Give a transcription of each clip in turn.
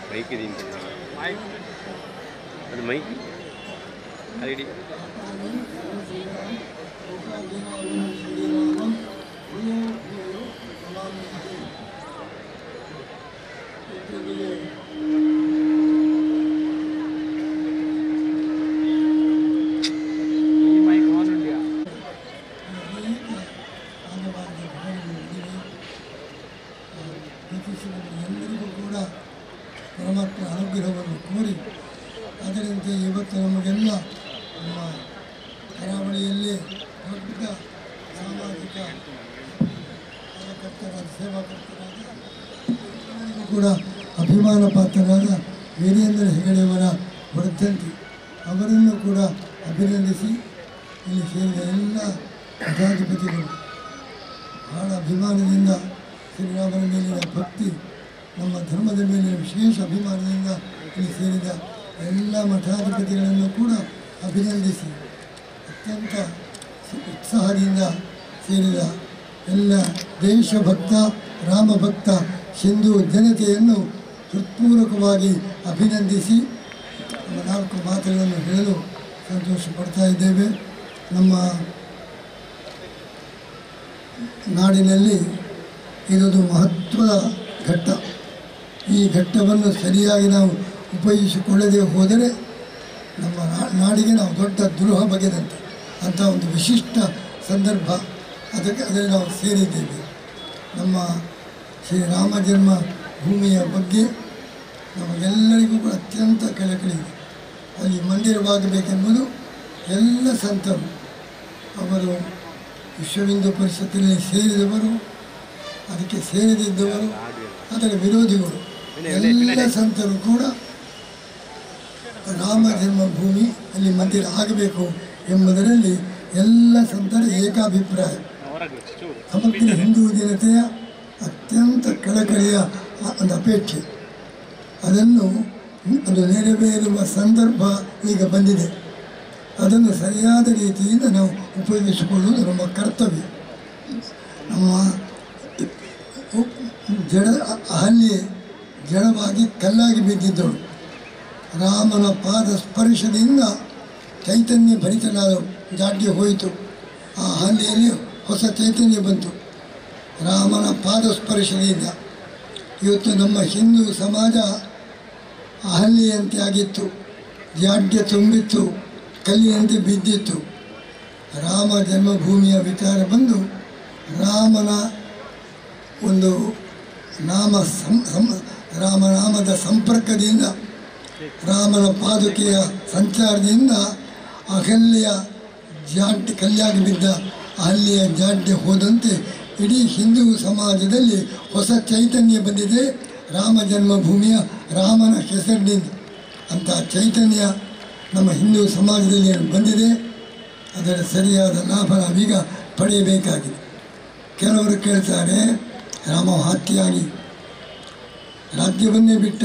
Mic ಇದೆ ಹಿಂದೆ. ಅದು ಮೈಕ್ ಐಡಿ ಈ ಮೈಕ್ ಆನ್ ಇದೆಯಾ ಎಲ್ಲರಿಗೂ ಕೂಡ ಪರಮಾತ್ಮ ಅನುಗ್ರಹವನ್ನು ಕೋರಿ ಅದರಂತೆ ಇವತ್ತು ನಮಗೆಲ್ಲ ನಮ್ಮ ಕರಾವಳಿಯಲ್ಲಿ ದೊಡ್ಡ ಸಾಮಾಜಿಕ ಕಾರ್ಯಕರ್ತರಾದ ಸೇವಾಕರ್ತರಾದ ಎಲ್ಲರಿಗೂ ಕೂಡ ಅಭಿಮಾನ ಪಾತ್ರರಾದ ವೀರೇಂದ್ರ ಹೆಗಡೆಯವರ ವರ್ಧಂತಿ ಅವರನ್ನು ಕೂಡ ಅಭಿನಂದಿಸಿ ಇಲ್ಲಿ ಸೇರಿದ ಎಲ್ಲ ಮಠಾಧಿಪತಿಗಳು ಬಹಳ ಅಭಿಮಾನದಿಂದ ಶ್ರೀರಾಮನ ಮೇಲಿನ ಭಕ್ತಿ ನಮ್ಮ ಧರ್ಮದ ಮೇಲಿನ ವಿಶೇಷ ಅಭಿಮಾನದಿಂದ ಇಲ್ಲಿ ಸೇರಿದ ಎಲ್ಲ ಮಠಾಧಿಪತಿಗಳನ್ನು ಕೂಡ ಅಭಿನಂದಿಸಿ ಅತ್ಯಂತ ಸ- ಉತ್ಸಾಹದಿಂದ ಸೇರಿದ ಎಲ್ಲ ದೇಶಭಕ್ತ ರಾಮಭಕ್ತ ಹಿಂದೂ ಜನತೆಯನ್ನು ಹೃತ್ಪೂರ್ವಕವಾಗಿ ಅಭಿನಂದಿಸಿ ನಮ್ಮ ನಾಲ್ಕು ಮಾತುಗಳನ್ನು ಹೇಳಲು ಸಂತೋಷ ಪಡ್ತಾ ಇದ್ದೇವೆ ನಮ್ಮ ನಾಡಿನಲ್ಲಿ ಇದೊಂದು ಮಹತ್ವದ ಘಟ್ಟ ಈ ಘಟ್ಟವನ್ನು ಸರಿಯಾಗಿ ನಾವು ಉಪಯೋಗಿಸಿಕೊಳ್ಳದೆ ಹೋದರೆ ನಮ್ಮ ನಾ- ನಾಡಿಗೆ ನಾವು ದೊಡ್ಡ ದ್ರೋಹ ಬಗೆದಂತೆ ಅಂಥ ಒಂದು ವಿಶಿಷ್ಟ ಸಂದರ್ಭ ಅದಕ್ಕೆ ಅದರಲ್ಲಿ ನಾವು ಸೇರಿದ್ದೇವೆ ನಮ್ಮ ಶ್ರೀರಾಮ ಜನ್ಮ ಭೂಮಿಯ ಬಗ್ಗೆ ನಮಗೆಲ್ಲರಿಗೂ ಕೂಡ ಅತ್ಯಂತ ಕಳಕಳಿ ಇದೆ ಅಲ್ಲಿ ಮಂದಿರವಾಗಬೇಕೆಂಬುದು ಎಲ್ಲ ಸಂತರು ಅವರು ವಿಶ್ವ ಹಿಂದೂ ಪರಿಷತ್ತಿನಲ್ಲಿ ಸೇರಿದವರು ಅದಕ್ಕೆ ಸೇರಿದಿದ್ದವರು ಅದರ ವಿರೋಧಿಗಳು ಎಲ್ಲ ಸಂತರು ಕೂಡ ರಾಮ ಜನ್ಮಭೂಮಿ ಅಲ್ಲಿ ಮಂದಿರ ಆಗಬೇಕು ಎಂಬುದರಲ್ಲಿ ಎಲ್ಲ ಸಂತರ ಏಕಾಭಿಪ್ರಾಯ ಸಮಗ್ರ ಹಿಂದೂ ಜನತೆಯ ಅತ್ಯಂತ ಕಳಕಳಿಯ ಆ- ಒಂದು ಅಪೇಕ್ಷೆ ಅದನ್ನು ಅದು ನೆರವೇರುವ ಸಂದರ್ಭ ಈಗ ಬಂದಿದೆ ಅದನ್ನು ಸರಿಯಾದ ರೀತಿಯಿಂದ ನಾವು ಉಪಯೋಗಿಸಿಕೊಳ್ಳುವುದು ನಮ್ಮ ಕರ್ತವ್ಯ ನಮ್ಮ ಜಡ ಅಹಲ್ಯೆ ಜಡವಾಗಿ ಕಲ್ಲಾಗಿ ಬಿದ್ದಿದ್ದಳು ರಾಮನ ಪಾದ ಸ್ಪರ್ಶದಿಂದ ಚೈತನ್ಯ ಭರಿತನಾದ ಜಾಡ್ಯ ಹೋಯಿತು ಆ ಅಹಲ್ಯೆಯಲ್ಲಿ ಹೊಸ ಚೈತನ್ಯ ಬಂತು ರಾಮನ ಪಾದ ಸ್ಪರ್ಶದಿಂದ ಇವತ್ತು ನಮ್ಮ ಹಿಂದೂ ಸಮಾಜ ಅಹಲ್ಯೆಯಂತೆ ಆಗಿತ್ತು ಜಾಡ್ಯ ತುಂಬಿತ್ತು ಕಲ್ಲಿನಂತೆ ಬಿದ್ದಿತ್ತು ರಾಮ ಜನ್ಮಭೂಮಿಯ ವಿಚಾರ ಬಂದು ರಾಮನ ಒಂದು ನಾಮ ಸಂ ಸಂ ರಾಮನಾಮದ ಸಂಪರ್ಕದಿಂದ ರಾಮನ ಪಾದುಕೆಯ ಸಂಚಾರದಿಂದ ಅಹಲ್ಯ ಜಾಡ್ಯ ಕಲ್ಯಾಗಿ ಬಿದ್ದ ಅಹಲ್ಯ ಜಾಡ್ಯ ಹೋದಂತೆ ಇಡೀ ಹಿಂದೂ ಸಮಾಜದಲ್ಲಿ ಹೊಸ ಚೈತನ್ಯ ಬಂದಿದೆ ರಾಮ ಜನ್ಮಭೂಮಿಯ ರಾಮನ ಹೆಸರಿನಿಂದ ಅಂಥ ಚೈತನ್ಯ ನಮ್ಮ ಹಿಂದೂ ಸಮಾಜದಲ್ಲಿ ಬಂದಿದೆ ಅದರ ಸರಿಯಾದ ಲಾಭ ನಾವೀಗ ಪಡೆಯಬೇಕಾಗಿದೆ ಕೆಲವರು ಕೇಳ್ತಾರೆ ರಾಮ ಹತ್ಯೆಯಾಗಿ ರಾಜ್ಯವನ್ನೇ ಬಿಟ್ಟ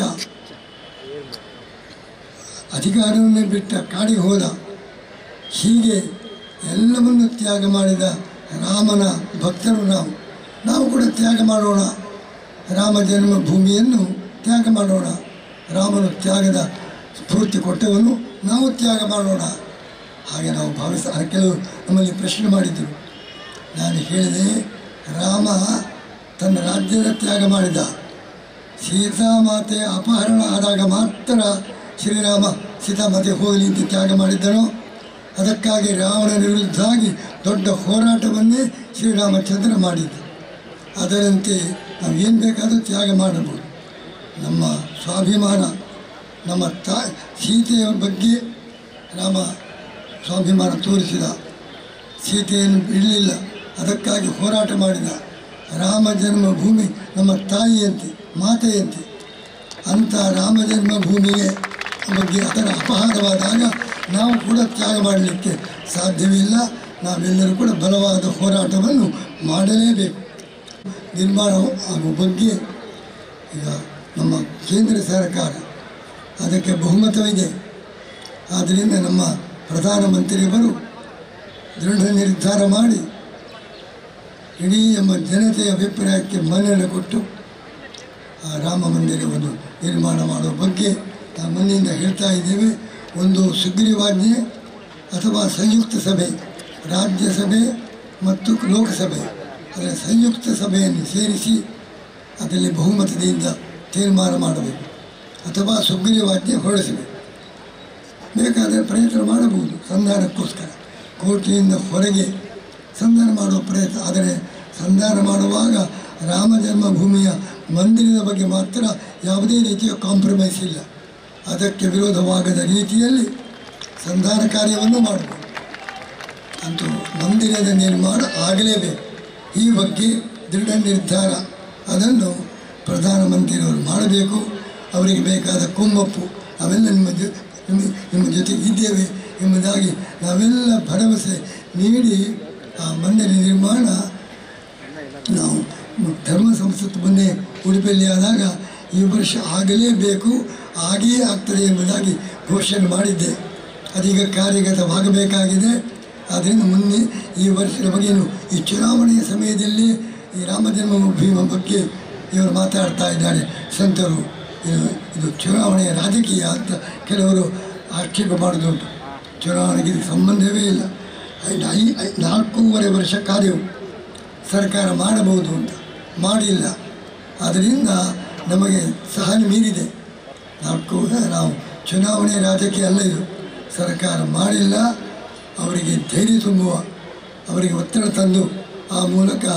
ಅಧಿಕಾರವನ್ನೇ ಬಿಟ್ಟ ಕಾಡಿಗೆ ಹೋದ ಹೀಗೆ ಎಲ್ಲವನ್ನು ತ್ಯಾಗ ಮಾಡಿದ ರಾಮನ ಭಕ್ತರು ನಾವು ನಾವು ಕೂಡ ತ್ಯಾಗ ಮಾಡೋಣ ರಾಮ ಜನ್ಮಭೂಮಿಯನ್ನು ತ್ಯಾಗ ಮಾಡೋಣ ರಾಮನು ತ್ಯಾಗದ ಸ್ಫೂರ್ತಿ ಕೊಟ್ಟವನು ನಾವು ತ್ಯಾಗ ಮಾಡೋಣ ಹಾಗೆ ನಾವು ಭಾವಿಸ ಕೆಲವರು ನಮ್ಮಲ್ಲಿ ಪ್ರಶ್ನೆ ಮಾಡಿದರು ನಾನು ಹೇಳಿದೆ ರಾಮ ತನ್ನ ರಾಜ್ಯದ ತ್ಯಾಗ ಮಾಡಿದ ಸೀತಾಮಾತೆ ಅಪಹರಣ ಆದಾಗ ಮಾತ್ರ ಶ್ರೀರಾಮ ಸೀತಾಮಾತೆ ಹೋಗಲಿ ಅಂತ ತ್ಯಾಗ ಮಾಡಿದ್ದನು ಅದಕ್ಕಾಗಿ ರಾವಣನ ವಿರುದ್ಧವಾಗಿ ದೊಡ್ಡ ಹೋರಾಟವನ್ನೇ ಶ್ರೀರಾಮಚಂದ್ರ ಮಾಡಿದ್ದ ಅದರಂತೆ ನಾವು ಏನು ಬೇಕಾದರೂ ತ್ಯಾಗ ಮಾಡಬಹುದು ನಮ್ಮ ಸ್ವಾಭಿಮಾನ ನಮ್ಮ ತಾ ಸೀತೆಯ ಬಗ್ಗೆ ರಾಮ ಸ್ವಾಭಿಮಾನ ತೋರಿಸಿದ ಸೀತೆಯನ್ನು ಬಿಡಲಿಲ್ಲ ಅದಕ್ಕಾಗಿ ಹೋರಾಟ ಮಾಡಿದ ರಾಮ ಜನ್ಮಭೂಮಿ ನಮ್ಮ ತಾಯಿಯಂತೆ ಮಾತೆಯಂತೆ ಅಂಥ ರಾಮ ಜನ್ಮಭೂಮಿಗೆ ಬಗ್ಗೆ ಅದರ ಅಪಹಾರವಾದಾಗ ನಾವು ಕೂಡ ತ್ಯಾಗ ಮಾಡಲಿಕ್ಕೆ ಸಾಧ್ಯವಿಲ್ಲ ನಾವೆಲ್ಲರೂ ಕೂಡ ಬಲವಾದ ಹೋರಾಟವನ್ನು ಮಾಡಲೇಬೇಕು ನಿರ್ಮಾಣ ಆಗುವ ಬಗ್ಗೆ ಈಗ ನಮ್ಮ ಕೇಂದ್ರ ಸರ್ಕಾರ ಅದಕ್ಕೆ ಬಹುಮತವಿದೆ ಆದ್ದರಿಂದ ನಮ್ಮ ಪ್ರಧಾನಮಂತ್ರಿಯವರು ದೃಢ ನಿರ್ಧಾರ ಮಾಡಿ ಇಡೀ ನಮ್ಮ ಜನತೆಯ ಅಭಿಪ್ರಾಯಕ್ಕೆ ಮನ್ನಣೆ ಕೊಟ್ಟು ಆ ರಾಮ ಮಂದಿರವನ್ನು ನಿರ್ಮಾಣ ಮಾಡುವ ಬಗ್ಗೆ ನಾವು ಮೊನ್ನೆಯಿಂದ ಹೇಳ್ತಾ ಇದ್ದೇವೆ ಒಂದು ಸುಗ್ರೀವಾಜ್ಞೆ ಅಥವಾ ಸಂಯುಕ್ತ ಸಭೆ ರಾಜ್ಯಸಭೆ ಮತ್ತು ಲೋಕಸಭೆ ಅದರ ಸಂಯುಕ್ತ ಸಭೆಯನ್ನು ಸೇರಿಸಿ ಅದರಲ್ಲಿ ಬಹುಮತದಿಂದ ತೀರ್ಮಾನ ಮಾಡಬೇಕು ಅಥವಾ ಸುಗ್ರೀವಾಜ್ಞೆ ಹೊರಡಿಸಬೇಕು ಬೇಕಾದರೆ ಪ್ರಯತ್ನ ಮಾಡಬಹುದು ಸಂಧಾನಕ್ಕೋಸ್ಕರ ಕೋಟೆಯಿಂದ ಹೊರಗೆ ಸಂಧಾನ ಮಾಡುವ ಪ್ರಯತ್ನ ಆದರೆ ಸಂಧಾನ ಮಾಡುವಾಗ ರಾಮ ಜನ್ಮಭೂಮಿಯ ಮಂದಿರದ ಬಗ್ಗೆ ಮಾತ್ರ ಯಾವುದೇ ರೀತಿಯ ಕಾಂಪ್ರಮೈಸ್ ಇಲ್ಲ ಅದಕ್ಕೆ ವಿರೋಧವಾಗದ ರೀತಿಯಲ್ಲಿ ಸಂಧಾನ ಕಾರ್ಯವನ್ನು ಮಾಡಬಹುದು ಅಂತೂ ಮಂದಿರದ ನಿರ್ಮಾಣ ಆಗಲೇಬೇಕು ಈ ಬಗ್ಗೆ ದೃಢ ನಿರ್ಧಾರ ಅದನ್ನು ಪ್ರಧಾನಮಂತ್ರಿಯವರು ಮಾಡಬೇಕು ಅವರಿಗೆ ಬೇಕಾದ ಕುಮ್ಮಪ್ಪು ಅವೆಲ್ಲ ನಿಮ್ಮ ಜೊ ನಿಮ್ಮ ನಿಮ್ಮ ಜೊತೆಗೆ ಇದ್ದೇವೆ ಎಂಬುದಾಗಿ ನಾವೆಲ್ಲ ಭರವಸೆ ನೀಡಿ ಆ ಮಂದಿರ ನಿರ್ಮಾಣ ನಾವು ಧರ್ಮ ಸಂಸತ್ತು ಮೊನ್ನೆ ಉಡುಪಿಯಲ್ಲಿ ಆದಾಗ ಈ ವರ್ಷ ಆಗಲೇಬೇಕು ಆಗಿಯೇ ಆಗ್ತದೆ ಎಂಬುದಾಗಿ ಘೋಷಣೆ ಮಾಡಿದ್ದೆ ಅದೀಗ ಕಾರ್ಯಗತವಾಗಬೇಕಾಗಿದೆ ಆದ್ದರಿಂದ ಮುಂದೆ ಈ ವರ್ಷದ ಬಗ್ಗೆಯೂ ಈ ಚುನಾವಣೆಯ ಸಮಯದಲ್ಲಿ ಈ ರಾಮ ಜನ್ಮಭೂಮಿ ಬಗ್ಗೆ ಇವರು ಮಾತಾಡ್ತಾ ಇದ್ದಾರೆ ಸಂತರು ಇದು ಇದು ಚುನಾವಣೆಯ ರಾಜಕೀಯ ಅಂತ ಕೆಲವರು ಆಕ್ಷೇಪ ಮಾಡೋದುಂಟು ಚುನಾವಣೆಗೆ ಇದಕ್ಕೆ ಸಂಬಂಧವೇ ಇಲ್ಲ ಐ- ಐ- ಐ- ನಾಲ್ಕೂವರೆ ವರ್ಷ ಕಾರ್ಯವು ಸರ್ಕಾರ ಮಾಡಬಹುದು ಅಂತ ಮಾಡಿಲ್ಲ ಆದ್ದರಿಂದ ನಮಗೆ ಸಹನೆ ಮೀರಿದೆ ನಾಲ್ಕು ನಾವು ಚುನಾವಣೆ ರಾಜಕೀಯ ಅಲ್ಲ ಇದು ಸರ್ಕಾರ ಮಾಡಿಲ್ಲ ಅವರಿಗೆ ಧೈರ್ಯ ತುಂಬುವ ಅವರಿಗೆ ಒತ್ತಡ ತಂದು ಆ ಮೂಲಕ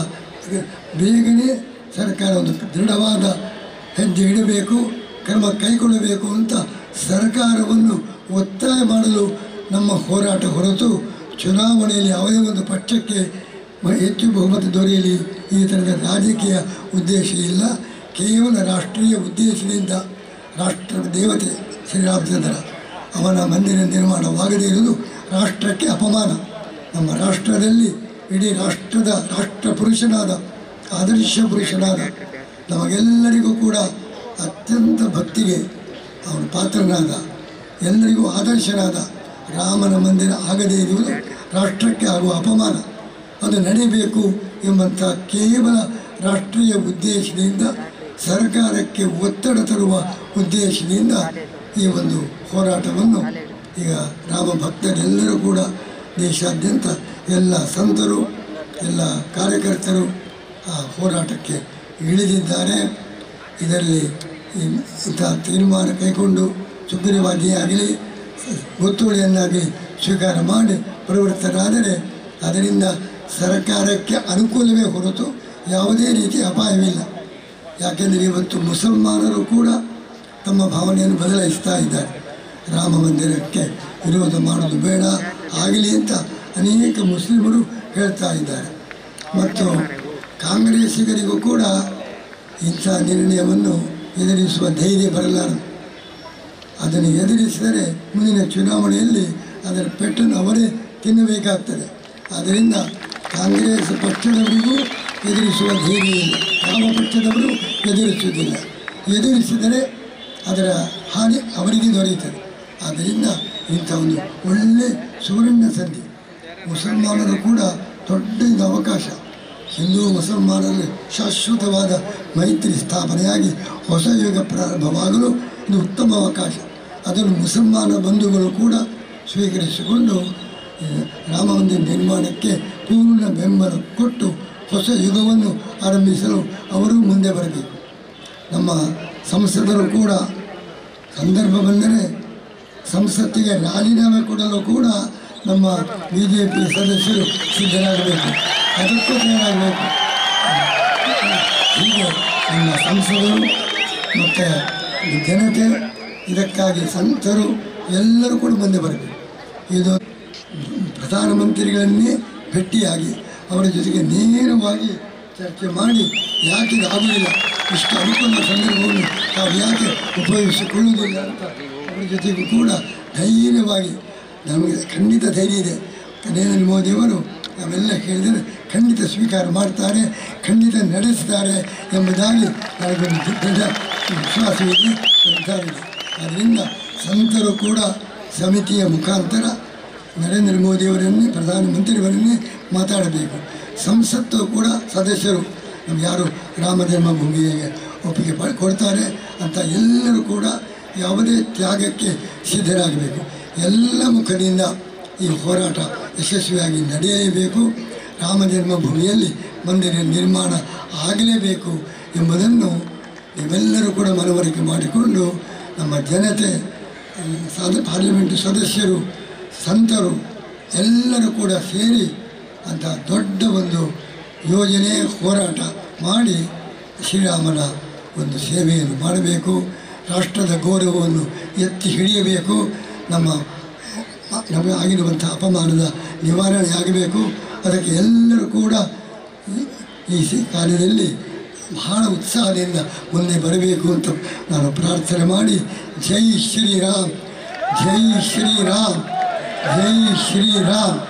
ಬೇಗನೆ ಸರ್ಕಾರ ಒಂದು ದೃಢವಾದ ಹೆಜ್ಜೆ ಇಡಬೇಕು ಕ್ರಮ ಕೈಗೊಳ್ಳಬೇಕು ಅಂತ ಸರ್ಕಾರವನ್ನು ಒತ್ತಾಯ ಮಾಡಲು ನಮ್ಮ ಹೋರಾಟ ಹೊರತು ಚುನಾವಣೆಯಲ್ಲಿ ಯಾವುದೇ ಒಂದು ಪಕ್ಷಕ್ಕೆ ಮ- ಹೆಚ್ಚು ಬಹುಮತ ದೊರೆಯಲಿ ಈ ಥರದ ರಾಜಕೀಯ ಉದ್ದೇಶ ಇಲ್ಲ ಕೇವಲ ರಾಷ್ಟ್ರೀಯ ಉದ್ದೇಶದಿಂದ ರಾಷ್ಟ್ರ ದೇವತೆ ಶ್ರೀರಾಮಚಂದ್ರ ಅವನ ಮಂದಿರ ನಿರ್ಮಾಣವಾಗದೇ ಇರುವುದು ರಾಷ್ಟ್ರಕ್ಕೆ ಅಪಮಾನ ನಮ್ಮ ರಾಷ್ಟ್ರದಲ್ಲಿ ಇಡೀ ರಾಷ್ಟ್ರದ ರಾಷ್ಟ್ರ ಪುರುಷನಾದ ಆದರ್ಶ ಪುರುಷನಾದ ನಮಗೆಲ್ಲರಿಗೂ ಕೂಡ ಅತ್ಯಂತ ಭಕ್ತಿಗೆ ಅವನ ಪಾತ್ರನಾದ ಎಲ್ಲರಿಗೂ ಆದರ್ಶನಾದ ರಾಮನ ಮಂದಿರ ಆಗದೇ ಇರುವುದು ರಾಷ್ಟ್ರಕ್ಕೆ ಆಗುವ ಅಪಮಾನ ಅದು ನಡೀಬೇಕು ಎಂಬಂಥ ಕೇವಲ ರಾಷ್ಟ್ರೀಯ ಉದ್ದೇಶದಿಂದ ಸರ್ಕಾರಕ್ಕೆ ಒತ್ತಡ ತರುವ ಉದ್ದೇಶದಿಂದ ಈ ಒಂದು ಹೋರಾಟವನ್ನು ಈಗ ರಾಮ ಭಕ್ತರೆಲ್ಲರೂ ಕೂಡ ದೇಶಾದ್ಯಂತ ಎಲ್ಲ ಸಂತರು ಎಲ್ಲ ಕಾರ್ಯಕರ್ತರು ಆ ಹೋರಾಟಕ್ಕೆ ಇಳಿದಿದ್ದಾರೆ ಇದರಲ್ಲಿ ಇನ್- ಇಂಥ ತೀರ್ಮಾನ ಕೈಗೊಂಡು ಸುಗ್ರೀವಾಜ್ಞೆ ಆಗಲಿ ಗೊತ್ತುವಳಿಯನ್ನಾಗಲಿ ಸ್ವೀಕಾರ ಮಾಡಿ ಪ್ರವೃತ್ತರಾದರೆ ಅದರಿಂದ ಸರ್ಕಾರಕ್ಕೆ ಅನುಕೂಲವೇ ಹೊರತು ಯಾವುದೇ ರೀತಿಯ ಅಪಾಯವಿಲ್ಲ ಯಾಕೆಂದರೆ ಇವತ್ತು ಮುಸಲ್ಮಾನರು ಕೂಡ ತಮ್ಮ ಭಾವನೆಯನ್ನು ಬದಲಾಯಿಸ್ತಾ ಇದ್ದಾರೆ ರಾಮ ಮಂದಿರಕ್ಕೆ ವಿರೋಧ ಮಾಡೋದು ಬೇಡ ಆಗಲಿ ಅಂತ ಅನೇಕ ಮುಸ್ಲಿಮರು ಹೇಳ್ತಾ ಇದ್ದಾರೆ ಮತ್ತು ಕಾಂಗ್ರೆಸ್ಸಿಗರಿಗೂ ಕೂಡ ಇಂಥ ನಿರ್ಣಯವನ್ನು ಎದುರಿಸುವ ಧೈರ್ಯ ಬರಲಾರದು ಅದನ್ನು ಎದುರಿಸಿದರೆ ಮುಂದಿನ ಚುನಾವಣೆಯಲ್ಲಿ ಅದರ ಪೆಟ್ಟನ್ನು ಅವರೇ ತಿನ್ನಬೇಕಾಗ್ತದೆ ಆದ್ದರಿಂದ ಕಾಂಗ್ರೆಸ್ ಪಕ್ಷದವರಿಗೂ ಎದುರಿಸುವ ಧೈರ್ಯ ಇಲ್ಲ ಯಾವ ಪಕ್ಷದವರು ಎದುರಿಸುವುದಿಲ್ಲ ಎದುರಿಸಿದರೆ ಅದರ ಹಾನಿ ಅವರಿಗೆ ದೊರೆಯುತ್ತದೆ ಆದ್ದರಿಂದ ಇಂಥ ಒಂದು ಒಳ್ಳೆ ಸುವರ್ಣ ಸಂಧಿ ಮುಸಲ್ಮಾನರು ಕೂಡ ದೊಡ್ಡ ಇದು ಅವಕಾಶ ಹಿಂದೂ ಮುಸಲ್ಮಾನರಲ್ಲಿ ಶಾಶ್ವತವಾದ ಮೈತ್ರಿ ಸ್ಥಾಪನೆಯಾಗಿ ಹೊಸ ಯುಗ ಪ್ರಾರಂಭವಾಗಲು ಇದು ಉತ್ತಮ ಅವಕಾಶ ಅದನ್ನು ಮುಸಲ್ಮಾನ ಬಂಧುಗಳು ಕೂಡ ಸ್ವೀಕರಿಸಿಕೊಂಡು ಆ, ರಾಮ ಮಂದಿರ ನಿರ್ಮಾಣಕ್ಕೆ ಪೂರ್ಣ ಬೆಂಬಲ ಕೊಟ್ಟು ಹೊಸ ಯುಗವನ್ನು ಆರಂಭಿಸಲು ಅವರು ಮುಂದೆ ಬರಬೇಕು ನಮ್ಮ ಸಂಸದರು ಕೂಡ ಸಂದರ್ಭ ಬಂದರೆ ಸಂಸತ್ತಿಗೆ ರಾಜೀನಾಮೆ ಕೊಡಲು ಕೂಡ ನಮ್ಮ ಬಿ ಜೆ ಪಿ ಸದಸ್ಯರು ಸಿದ್ಧರಾಗಬೇಕು ಅದಕ್ಕೂ ತಯಾರಾಗಬೇಕು ಹೀಗೆ ನಮ್ಮ ಸಂಸದರು ಮತ್ತು ಜನತೆ ಇದಕ್ಕಾಗಿ ಸಂತರು ಎಲ್ಲರೂ ಕೂಡ ಮುಂದೆ ಬರಬೇಕು ಇದು ಪ್ರಧಾನಮಂತ್ರಿಗಳನ್ನೇ ಭೇಟಿಯಾಗಿ ಅವರ ಜೊತೆಗೆ ನೇರವಾಗಿ ಚರ್ಚೆ ಮಾಡಿ ಯಾಕೆ ಇದು ಆಗುವುದಿಲ್ಲ ಇಷ್ಟು ಅನುಕೂಲ ಸಂದರ್ಭವನ್ನು ನಾವು ಯಾಕೆ ಉಪಯೋಗಿಸಿಕೊಳ್ಳುವುದಿಲ್ಲ ಅಂತ ಅವರ ಜೊತೆಗೂ ಕೂಡ ಧೈರ್ಯವಾಗಿ ನಮಗೆ ಖಂಡಿತ ಧೈರ್ಯ ಇದೆ ನರೇಂದ್ರ ಮೋದಿಯವರು ನಾವೆಲ್ಲ ಹೇಳಿದರೆ ಖಂಡಿತ ಸ್ವೀಕಾರ ಮಾಡ್ತಾರೆ ಖಂಡಿತ ನಡೆಸ್ತಾರೆ ಎಂಬುದಾಗಿ ನನಗೊಂದು ದೃಢ ವಿಶ್ವಾಸವಿದೆ ನಿರ್ಧಾರವಿದೆ ಆದ್ದರಿಂದ ಸಂತರು ಕೂಡ ಸಮಿತಿಯ ಮುಖಾಂತರ ನರೇಂದ್ರ ಮೋದಿಯವರನ್ನೇ ಪ್ರಧಾನಮಂತ್ರಿಯವರನ್ನೇ ಮಾತಾಡಬೇಕು ಸಂಸತ್ತು ಕೂಡ ಸದಸ್ಯರು ನಮ್ಗೆ ಯಾರು ರಾಮ ಜನ್ಮಭೂಮಿಗೆ ಒಪ್ಪಿಗೆ ಪ ಕೊಡ್ತಾರೆ ಅಂತ ಎಲ್ಲರೂ ಕೂಡ ಯಾವುದೇ ತ್ಯಾಗಕ್ಕೆ ಸಿದ್ಧರಾಗಬೇಕು ಎಲ್ಲ ಮುಖದಿಂದ ಈ ಹೋರಾಟ ಯಶಸ್ವಿಯಾಗಿ ನಡೆಯಲೇಬೇಕು ರಾಮ ಜನ್ಮಭೂಮಿಯಲ್ಲಿ ಮಂದಿರ ನಿರ್ಮಾಣ ಆಗಲೇಬೇಕು ಎಂಬುದನ್ನು ನೀವೆಲ್ಲರೂ ಕೂಡ ಮನವರಿಕೆ ಮಾಡಿಕೊಂಡು ನಮ್ಮ ಜನತೆ ಸಾಧ ಪಾರ್ಲಿಮೆಂಟ್ ಸದಸ್ಯರು ಸಂತರು ಎಲ್ಲರೂ ಕೂಡ ಸೇರಿ ಅಂತ ದೊಡ್ಡ ಒಂದು ಯೋಜನೆ ಹೋರಾಟ ಮಾಡಿ ಶ್ರೀರಾಮನ ಒಂದು ಸೇವೆಯನ್ನು ಮಾಡಬೇಕು ರಾಷ್ಟ್ರದ ಗೌರವವನ್ನು ಎತ್ತಿ ಹಿಡಿಯಬೇಕು ನಮ್ಮ ನಮಗೆ ಆಗಿರುವಂಥ ಅಪಮಾನದ ನಿವಾರಣೆ ಆಗಬೇಕು ಅದಕ್ಕೆ ಎಲ್ಲರೂ ಕೂಡ ಈ- ಈ ಸಿ- ಕಾರ್ಯದಲ್ಲಿ ಬಹಳ ಉತ್ಸಾಹದಿಂದ ಮುಂದೆ ಬರಬೇಕು ಅಂತ ನಾನು ಪ್ರಾರ್ಥನೆ ಮಾಡಿ ಜೈ ಶ್ರೀರಾಮ್ ಜೈ ಶ್ರೀರಾಮ್ ಜೈ ಶ್ರೀರಾಮ್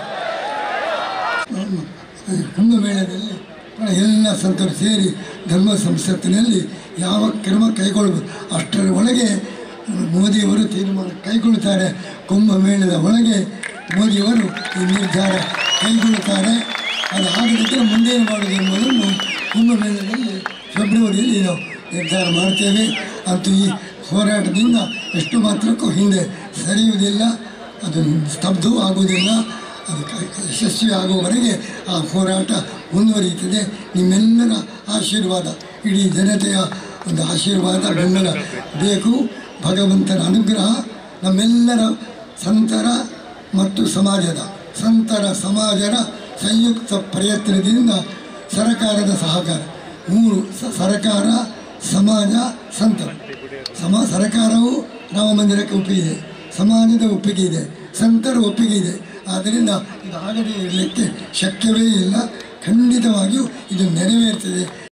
ಕುಂಭಮೇಳದಲ್ಲಿ ಎಲ್ಲ ಸಂತರು ಸೇರಿ ಧರ್ಮ ಸಂಸತ್ತಿನಲ್ಲಿ ಯಾವ ಕ್ರಮ ಕೈಗೊಳ್ಳಬಹುದು ಅಷ್ಟರ ಒಳಗೆ ಮೋದಿಯವರು ತೀರ್ಮಾನ ಕೈಗೊಳ್ಳುತ್ತಾರೆ ಕುಂಭಮೇಳದ ಒಳಗೆ ಮೋದಿಯವರು ಈ ನಿರ್ಧಾರ ಕೈಗೊಳ್ಳುತ್ತಾರೆ ಅದು ಆಗದಿದ್ದರೆ ಮುಂದೇನು ಮಾಡುವುದು ಎಂಬುದನ್ನು ಕುಂಭಮೇಳದಲ್ಲಿ ಫೆಬ್ರವರಿಯಲ್ಲಿ ನಾವು ನಿರ್ಧಾರ ಮಾಡ್ತೇವೆ ಅಂತೂ ಈ ಹೋರಾಟದಿಂದ ಎಷ್ಟು ಮಾತ್ರಕ್ಕೂ ಹಿಂದೆ ಸರಿಯುವುದಿಲ್ಲ ಅದು ಸ್ತಬ್ಧವೂ ಆಗುವುದಿಲ್ಲ ಅದು ಕ- ಯಶಸ್ವಿ ಆಗುವವರೆಗೆ ಆ ಹೋರಾಟ ಮುಂದುವರಿಯುತ್ತದೆ ನಿಮ್ಮೆಲ್ಲರ ಆಶೀರ್ವಾದ ಇಡೀ ಜನತೆಯ ಒಂದು ಆಶೀರ್ವಾದ ಬೆಂಬಲ ಬೇಕು ಭಗವಂತನ ಅನುಗ್ರಹ ನಮ್ಮೆಲ್ಲರ ಸಂತರ ಮತ್ತು ಸಮಾಜದ ಸಂತರ ಸಮಾಜದ ಸಂಯುಕ್ತ ಪ್ರಯತ್ನದಿಂದ ಸರಕಾರದ ಸಹಕಾರ ಮೂರು ಸ- ಸರಕಾರ ಸಮಾಜ ಸಂತರು ಸಮ ಸರಕಾರವು ರಾಮ ಮಂದಿರಕ್ಕೆ ಒಪ್ಪಿಗೆ ಸಮಾಜದ ಒಪ್ಪಿಗೆ ಇದೆ ಸಂತರ ಒಪ್ಪಿಗೆ ಇದೆ ಆದ್ದರಿಂದ ಇದು ಆಗದೇ ಇರಲಿಕ್ಕೆ ಶಕ್ಯವೇ ಇಲ್ಲ ಖಂಡಿತವಾಗಿಯೂ ಇದು ನೆರವೇರ್ತದೆ